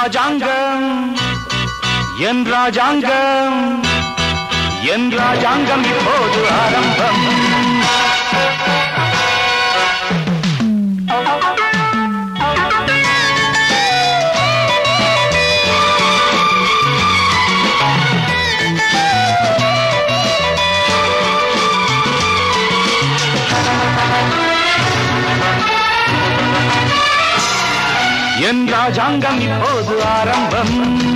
ராஜாங்கம் என் ராஜாங்கம் என் ராஜாங்கம் இப்போது ஆரம்பம் என் ராஜாங்கம் இப்போது ஆரம்பம்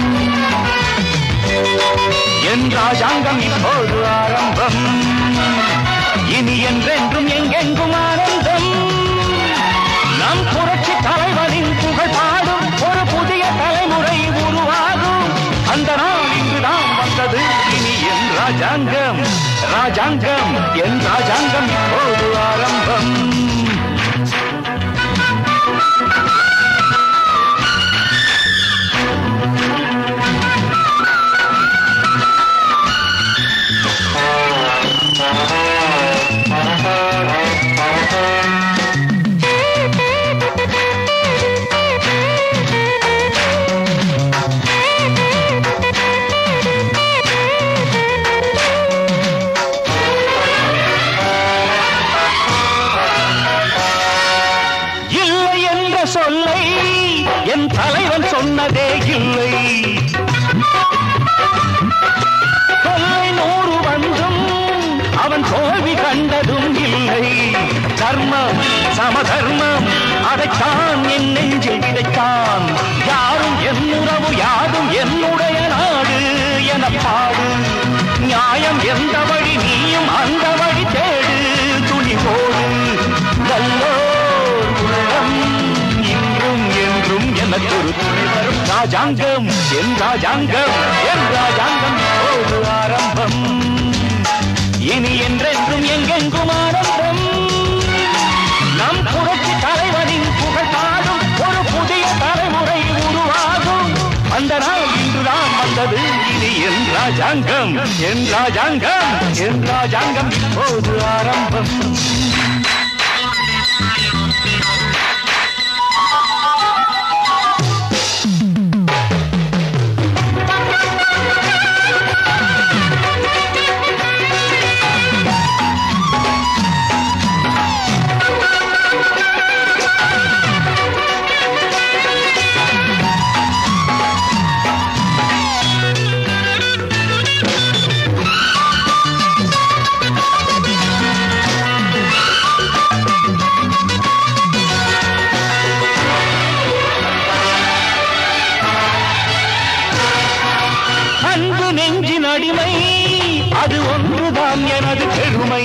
என் ராஜாங்கம் இப்போது ஆரம்பம் இனி என்றென்றும் எங்கெங்கும் ஆனந்தம் நம் புரட்சி தலைவரின் புகழ் பாடும் ஒரு புதிய தலைமுறை உருவாகும் அந்த நாள் இன்றுதான் வந்தது இனி என் ராஜாங்கம் ராஜாங்கம் என் ராஜாங்கம் இப்போது ஆரம்பம் இல்லை என்ற சொல்லை என் தலைவன் சொன்னதே இல்லை தொல்லை நூறு வந்தும் அவன் தோல்வி கண்டதும் இல்லை தர்மம் சமதர்மம் அதைத்தான் என் நெஞ்சில் விதைத்தான் யாரும் என் உறவு யாரும் என்னுடைய நாடு என பாடு நியாயம் எந்த வழி நீயும் அந்த வழி தேடு துணி போடு நல்லோர் உள்ளம் இன்றும் என்றும் எனக்கு ஒரு துணை வரும் ராஜாங்கம் என் ராஜாங்கம் என் ராஜாங்கம் இப்போது ஆரம்பம் இனி என்றென்றும் எங்கெங்கும் ஆனந்தம் நம் புரட்சி தலைவனின் புகழ் பாடும் ஒரு புதிய தலைமுறை உருவாகும் அந்த நாள் இன்றுதான் வந்தது இனி என் ராஜாங்கம் என் ராஜாங்கம் என் ராஜாங்கம் இப்போது ஆரம்பம் அன்பு நெஞ்சின் அடிமை அது ஒன்றுதான் எனது பெருமை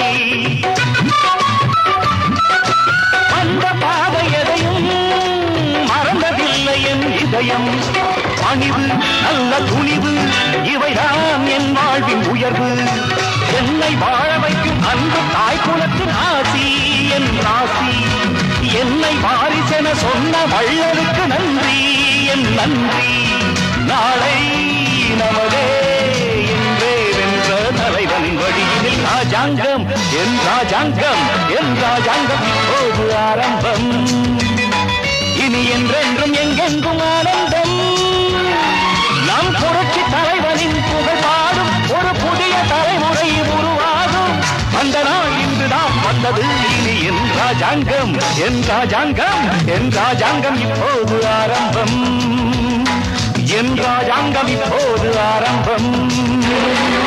அந்த பாதை எதையும் மறந்ததில்லை என் இதயம் பணிவு நல்ல துணிவு இவைதான் என் வாழ்வின் உயர்வு என்னை வாழ வைக்கும் அன்பு தாய் குலத்தின் ஆசி என் ராசி என்னை வாரிசென சொன்ன வள்ளலுக்கு நன்றி என் நன்றி நாளை நமதே என்றே வென்ற தலைவனின் வழியினில் ராஜாங்கம் என் ராஜாங்கம் என் ராஜாங்கம் இப்போது ஆரம்பம் இனி என்றென்றும் எங்கெங்கும் ஆனந்தம் நம் புரட்சி தலைவனின் புகழ் பாடும் ஒரு புதிய தலைமுறை உருவாகும் அந்த நாள் இன்றுதான் வந்தது இனி என் ராஜாங்கம் என் ராஜாங்கம் என் ராஜாங்கம் இப்போது ஆரம்பம் என் ராஜாங்கம் இப்போது ஆரம்பம்